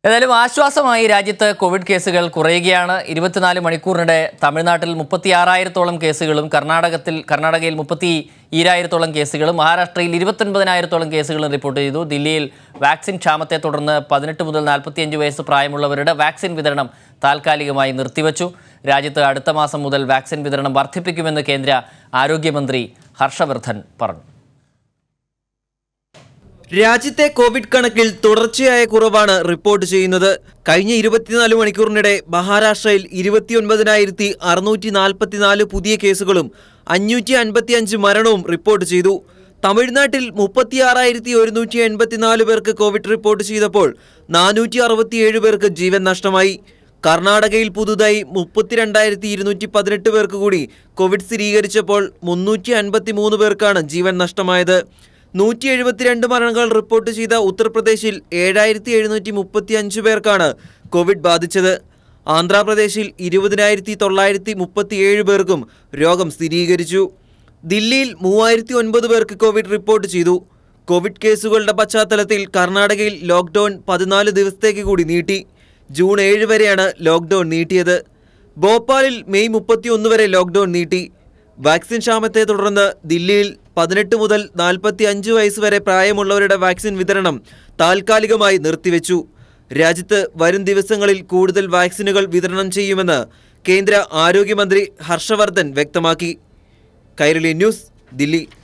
ഏതായാലും ആശ്വാസമായി രാജ്യത്ത് കോവിഡ് കേസുകൾ കുറയുകയാണ് ഇരുപത്തിനാല് മണിക്കൂറിനിടെ തമിഴ്നാട്ടിൽ മുപ്പത്തിയാറായിരത്തോളം കേസുകളും കർണാടകത്തിൽ കർണാടകയിൽ മുപ്പത്തി ഈരായിരത്തോളം കേസുകളും മഹാരാഷ്ട്രയിൽ ഇരുപത്തൊൻപതിനായിരത്തോളം കേസുകളും റിപ്പോർട്ട് ചെയ്തു ദില്ലിയിൽ വാക്സിൻ ക്ഷാമത്തെ തുടർന്ന് പതിനെട്ട് മുതൽ നാൽപ്പത്തിയഞ്ച് വയസ്സ് പ്രായമുള്ളവരുടെ വാക്സിൻ വിതരണം താൽക്കാലികമായി നിർത്തിവച്ചു രാജ്യത്ത് അടുത്ത മാസം മുതൽ വാക്സിൻ വിതരണം വർദ്ധിപ്പിക്കുമെന്ന് കേന്ദ്ര ആരോഗ്യമന്ത്രി ഹർഷവർദ്ധൻ പറഞ്ഞു രാജ്യത്തെ കോവിഡ് കണക്കിൽ തുടർച്ചയായ കുറവാണ് റിപ്പോർട്ട് ചെയ്യുന്നത് കഴിഞ്ഞ ഇരുപത്തിനാല് മണിക്കൂറിനിടെ മഹാരാഷ്ട്രയിൽ ഇരുപത്തിയൊൻപതിനായിരത്തി അറുന്നൂറ്റി നാൽപ്പത്തിനാല് പുതിയ കേസുകളും അഞ്ഞൂറ്റി അൻപത്തിയഞ്ച് മരണവും റിപ്പോർട്ട് ചെയ്തു തമിഴ്നാട്ടിൽ മുപ്പത്തിയാറായിരത്തി ഒരുന്നൂറ്റി എൺപത്തിനാല് പേർക്ക് കോവിഡ് റിപ്പോർട്ട് ചെയ്തപ്പോൾ നാനൂറ്റി അറുപത്തിയേഴ് പേർക്ക് ജീവൻ നഷ്ടമായി കർണാടകയിൽ പുതുതായി മുപ്പത്തിരണ്ടായിരത്തി ഇരുന്നൂറ്റി പതിനെട്ട് പേർക്ക് കൂടി കോവിഡ് സ്ഥിരീകരിച്ചപ്പോൾ മുന്നൂറ്റി അൻപത്തി മൂന്ന് പേർക്കാണ് ജീവൻ നഷ്ടമായത് നൂറ്റി എഴുപത്തിരണ്ട് മരണങ്ങൾ റിപ്പോർട്ട് ചെയ്ത ഉത്തർപ്രദേശിൽ ഏഴായിരത്തി എഴുന്നൂറ്റി മുപ്പത്തി അഞ്ച് പേർക്കാണ് കോവിഡ് ബാധിച്ചത് ആന്ധ്രാപ്രദേശിൽ ഇരുപതിനായിരത്തി തൊള്ളായിരത്തി മുപ്പത്തിയേഴ് പേർക്കും രോഗം സ്ഥിരീകരിച്ചു ദില്ലിയിൽ മൂവായിരത്തി ഒൻപത് പേർക്ക് കോവിഡ് റിപ്പോർട്ട് ചെയ്തു കോവിഡ് കേസുകളുടെ പശ്ചാത്തലത്തിൽ കർണാടകയിൽ ലോക്ക്ഡൌൺ പതിനാല് ദിവസത്തേക്ക് കൂടി നീട്ടി ജൂൺ ഏഴ് വരെയാണ് ലോക്ക്ഡൌൺ നീട്ടിയത് ഭോപ്പാലിൽ മെയ് മുപ്പത്തിയൊന്ന് വരെ ലോക്ക്ഡൌൺ നീട്ടി വാക്സിൻ ക്ഷാമത്തെ തുടർന്ന് ദില്ലിയിൽ പതിനെട്ട് മുതൽ നാൽപ്പത്തി അഞ്ച് വയസ്സ് വരെ പ്രായമുള്ളവരുടെ വാക്സിൻ വിതരണം താൽക്കാലികമായി നിർത്തിവെച്ചു രാജ്യത്ത് വരും ദിവസങ്ങളിൽ കൂടുതൽ വാക്സിനുകൾ വിതരണം ചെയ്യുമെന്ന് കേന്ദ്ര ആരോഗ്യമന്ത്രി ഹർഷവർദ്ധൻ വ്യക്തമാക്കി കൈരളി ന്യൂസ് ദില്ലി